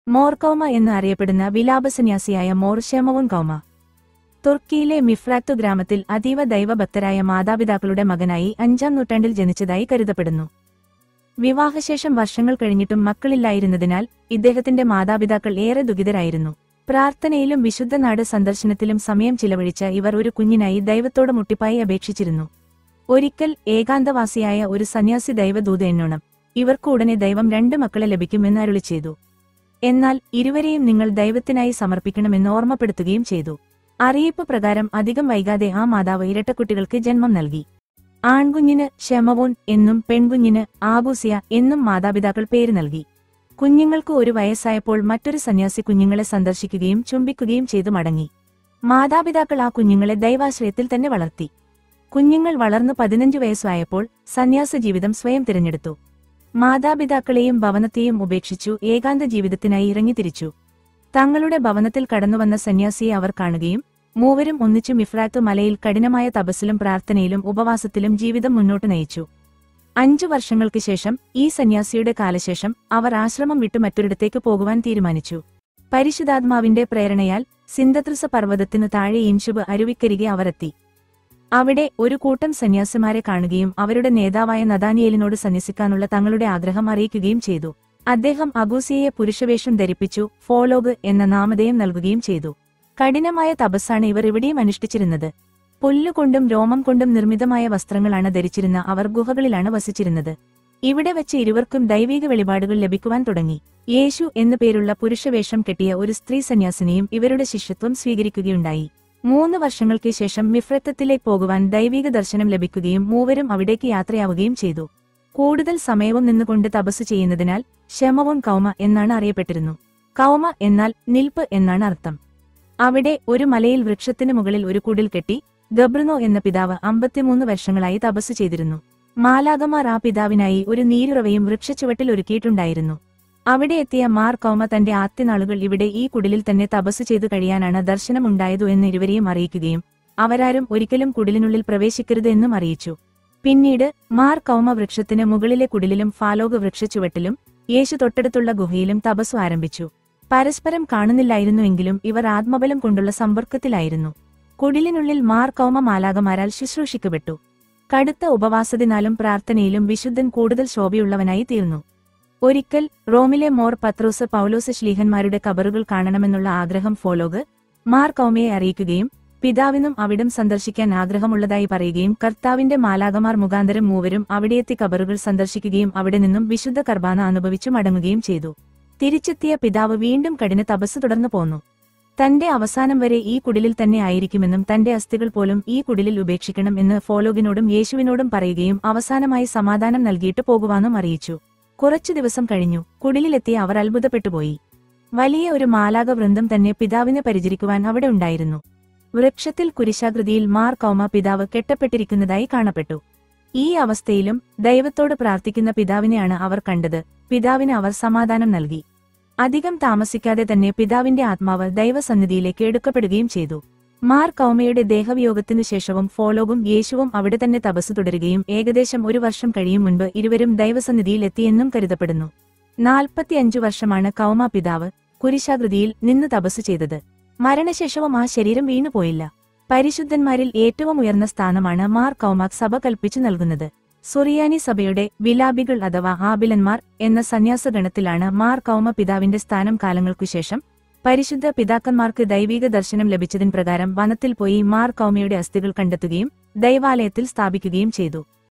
more കൗമ എന്ന് അറിയപ്പെടുന്ന വിലാപസന്യാസിയായ more ഷെമവുൻ കൗമ തുർക്കിയിലെ മിഫ്രാക്തു ഗ്രാമത്തിൽ അതീവ ദൈവഭക്തരായ മാതാപിതാക്കളുടെ മകനായി അഞ്ചാം നൂറ്റാണ്ടിൽ ജനിച്ചതായി കരുതപ്പെടുന്നു വിവാഹശേഷം വർഷങ്ങൾ കഴിഞ്ഞിട്ടും മക്കളില്ലായിരുന്നതിനാൽ ഇദ്ദേഹത്തിന്റെ മാതാപിതാക്കൾ ഏറെ ദുഃഖിതരായിരുന്നു പ്രാർത്ഥനയിലും വിശുദ്ധ നാട് സന്ദർശനത്തിലും സമയം ചിലവഴിച്ച ഇവർ ഒരു കുഞ്ഞിനായി ദൈവത്തോട് മുട്ടിപ്പായി അപേക്ഷിച്ചിരുന്നു ഒരിക്കൽ ഏകാന്തവാസിയായ ഒരു സന്യാസി ദൈവദൂത എന്നോണം ഇവർക്ക് ഉടനെ ദൈവം രണ്ട് മക്കളെ ലഭിക്കുമെന്ന് അരുളി ചെയ്തു എന്നാൽ ഇരുവരെയും നിങ്ങൾ ദൈവത്തിനായി സമർപ്പിക്കണമെന്ന് ഓർമ്മപ്പെടുത്തുകയും ചെയ്തു അറിയിപ്പ് പ്രകാരം അധികം വൈകാതെ ആ മാതാവ് ഇരട്ടക്കുട്ടികൾക്ക് ജന്മം നൽകി ആൺകുഞ്ഞിന് ഷെമവോൻ എന്നും പെൺകുഞ്ഞിന് ആബൂസിയ എന്നും മാതാപിതാക്കൾ പേര് നൽകി കുഞ്ഞുങ്ങൾക്ക് ഒരു വയസ്സായപ്പോൾ മറ്റൊരു സന്യാസി കുഞ്ഞുങ്ങളെ സന്ദർശിക്കുകയും ചുംബിക്കുകയും ചെയ്തു മടങ്ങി മാതാപിതാക്കൾ ആ കുഞ്ഞുങ്ങളെ ദൈവാശ്രയത്തിൽ തന്നെ വളർത്തി കുഞ്ഞുങ്ങൾ വളർന്നു പതിനഞ്ചു വയസ്സായപ്പോൾ സന്യാസ ജീവിതം സ്വയം തിരഞ്ഞെടുത്തു മാതാപിതാക്കളെയും ഭവനത്തെയും ഉപേക്ഷിച്ചു ഏകാന്ത ജീവിതത്തിനായി ഇറങ്ങിത്തിരിച്ചു തങ്ങളുടെ ഭവനത്തിൽ കടന്നുവന്ന സന്യാസിയെ അവർ കാണുകയും മൂവരും ഒന്നിച്ചു മിഫ്രാത്ത് മലയിൽ കഠിനമായ തപസ്സിലും പ്രാർത്ഥനയിലും ഉപവാസത്തിലും ജീവിതം മുന്നോട്ട് നയിച്ചു അഞ്ചു വർഷങ്ങൾക്ക് ശേഷം ഈ സന്യാസിയുടെ കാലശേഷം അവർ ആശ്രമം വിട്ടു മറ്റൊരിടത്തേക്ക് പോകുവാൻ തീരുമാനിച്ചു പരിശുദ്ധാത്മാവിന്റെ പ്രേരണയാൽ സിന്തത്രിസ പർവ്വതത്തിനു താഴെ ഇൻഷുബ് അരുവിക്കരികെ അവരെത്തി അവിടെ ഒരു കൂട്ടം സന്യാസിമാരെ കാണുകയും അവരുടെ നേതാവായ നദാനിയേലിനോട് സന്യസിക്കാനുള്ള തങ്ങളുടെ ആഗ്രഹം അറിയിക്കുകയും ചെയ്തു അദ്ദേഹം അഗൂസിയയെ പുരുഷവേഷം ധരിപ്പിച്ചു ഫോലോഗ് എന്ന നാമധേയം നൽകുകയും ചെയ്തു കഠിനമായ തപസ്സാണ് ഇവർ ഇവിടെയും അനുഷ്ഠിച്ചിരുന്നത് പുല്ലുകൊണ്ടും രോമം കൊണ്ടും നിർമ്മിതമായ വസ്ത്രങ്ങളാണ് ധരിച്ചിരുന്ന അവർ ഗുഹകളിലാണ് വസിച്ചിരുന്നത് ഇവിടെ വെച്ച് ഇരുവർക്കും ദൈവിക വെളിപാടുകൾ ലഭിക്കുവാൻ തുടങ്ങി യേശു എന്നു പേരുള്ള പുരുഷവേഷം കെട്ടിയ ഒരു സ്ത്രീ സന്യാസിനിയും ഇവരുടെ ശിഷ്യത്വം സ്വീകരിക്കുകയുണ്ടായി മൂന്ന് വർഷങ്ങൾക്ക് ശേഷം മിഫ്രത്തത്തിലേക്ക് പോകുവാൻ ദൈവിക ദർശനം ലഭിക്കുകയും മൂവരും അവിടേക്ക് യാത്രയാവുകയും ചെയ്തു കൂടുതൽ സമയവും നിന്നുകൊണ്ട് തപസ് ചെയ്യുന്നതിനാൽ ശമവോൻ കൗമ എന്നാണ് അറിയപ്പെട്ടിരുന്നു കൗമ എന്നാൽ നിൽപ്പ് എന്നാണ് അർത്ഥം അവിടെ ഒരു മലയിൽ വൃക്ഷത്തിനു മുകളിൽ ഒരു കുടിൽ കെട്ടി ഗബ്രുനോ എന്ന പിതാവ് അമ്പത്തിമൂന്ന് വർഷങ്ങളായി തപസ് ചെയ്തിരുന്നു മാലാകമാർ ആ പിതാവിനായി ഒരു നീരുറവയും വൃക്ഷച്ചുവട്ടിൽ ഒരുക്കിയിട്ടുണ്ടായിരുന്നു അവിടെ എത്തിയ മാർ കൗമ തന്റെ ആദ്യനാളുകൾ ഇവിടെ ഈ കുടിലിൽ തന്നെ തപസ് ചെയ്തു കഴിയാനാണ് ദർശനമുണ്ടായതു എന്ന് ഇരുവരെയും അറിയിക്കുകയും അവരാരും ഒരിക്കലും കുടിലിനുള്ളിൽ പ്രവേശിക്കരുത് എന്നും അറിയിച്ചു പിന്നീട് മാർ കൗമ വൃക്ഷത്തിന് മുകളിലെ കുടിലിലും ഫാലോക വൃക്ഷച്ചുവട്ടിലും യേശു തൊട്ടടുത്തുള്ള ഗുഹയിലും തപസ്സു ആരംഭിച്ചു പരസ്പരം കാണുന്നില്ലായിരുന്നുവെങ്കിലും ഇവർ ആത്മബലം കൊണ്ടുള്ള സമ്പർക്കത്തിലായിരുന്നു കുടിലിനുള്ളിൽ മാർ കൗമ മാലാകമാരാൽ ശുശ്രൂഷിക്കപ്പെട്ടു കടുത്ത ഉപവാസത്തിനാലും പ്രാർത്ഥനയിലും വിശുദ്ധൻ കൂടുതൽ ശോഭയുള്ളവനായി തീർന്നു ഒരിക്കൽ റോമിലെ മോർ പത്രോസ് പൗലോസ് ശ്ലീഹന്മാരുടെ കബറുകൾ കാണണമെന്നുള്ള ആഗ്രഹം ഫോലോഗ് മാർ കൗമയെ അറിയിക്കുകയും പിതാവിനും അവിടം സന്ദർശിക്കാൻ ആഗ്രഹമുള്ളതായി പറയുകയും കർത്താവിന്റെ മാലാകമാർ മുഖാന്തരം മൂവരും അവിടെയെത്തി കബറുകൾ സന്ദർശിക്കുകയും അവിടെ നിന്നും വിശുദ്ധ കർബാന അനുഭവിച്ചു മടങ്ങുകയും ചെയ്തു തിരിച്ചെത്തിയ പിതാവ് വീണ്ടും കഠിന തപസ് തുടർന്നു പോന്നു തന്റെ അവസാനം വരെ ഈ കുടിലിൽ തന്നെ ആയിരിക്കുമെന്നും തന്റെ അസ്ഥികൾ പോലും ഈ കുടിലിൽ ഉപേക്ഷിക്കണം എന്ന് ഫോലോഗിനോടും യേശുവിനോടും പറയുകയും അവസാനമായി സമാധാനം നൽകിയിട്ട് പോകുവാനും അറിയിച്ചു കുറച്ചു ദിവസം കഴിഞ്ഞു കുടിലിലെത്തിയ അവർ അത്ഭുതപ്പെട്ടുപോയി വലിയ ഒരു മാലാക വൃന്ദം തന്നെ പിതാവിനെ പരിചരിക്കുവാൻ അവിടെ ഉണ്ടായിരുന്നു വൃക്ഷത്തിൽ കുരിശാകൃതിയിൽ മാർ കൗമ പിതാവ് കെട്ടപ്പെട്ടിരിക്കുന്നതായി കാണപ്പെട്ടു ഈ അവസ്ഥയിലും ദൈവത്തോട് പ്രാർത്ഥിക്കുന്ന പിതാവിനെയാണ് അവർ കണ്ടത് പിതാവിന് അവർ സമാധാനം നൽകി അധികം താമസിക്കാതെ തന്നെ പിതാവിന്റെ ആത്മാവ് ദൈവസന്നിധിയിലേക്ക് എടുക്കപ്പെടുകയും ചെയ്തു മാർ കൗമയുടെ ദേഹവിയോഗത്തിനു ശേഷവും ഫോലോഗും യേശുവും അവിടെ തന്നെ തപസ് തുടരുകയും ഏകദേശം ഒരു വർഷം കഴിയും മുൻപ് ഇരുവരും ദൈവസന്നിധിയിൽ എത്തിയെന്നും കരുതപ്പെടുന്നു നാൽപ്പത്തിയഞ്ചു വർഷമാണ് കൗമ പിതാവ് കുരിശാകൃതിയിൽ നിന്ന് തപസ് ചെയ്തത് മരണശേഷവും ആ ശരീരം വീണുപോയില്ല പരിശുദ്ധന്മാരിൽ ഏറ്റവും ഉയർന്ന സ്ഥാനമാണ് മാർ കൗമാക് സഭ കൽപ്പിച്ചു നൽകുന്നത് സുറിയാനി സഭയുടെ വിലാപികൾ അഥവാ ആബിലന്മാർ എന്ന സന്യാസഗണത്തിലാണ് മാർ കൗമ പിതാവിന്റെ സ്ഥാനം കാലങ്ങൾക്കുശേഷം പരിശുദ്ധ പിതാക്കന്മാർക്ക് ദൈവിക ദർശനം ലഭിച്ചതിൻ പ്രകാരം വനത്തിൽ പോയി മാർ കൗമയുടെ അസ്ഥികൾ കണ്ടെത്തുകയും ദൈവാലയത്തിൽ സ്ഥാപിക്കുകയും ചെയ്തു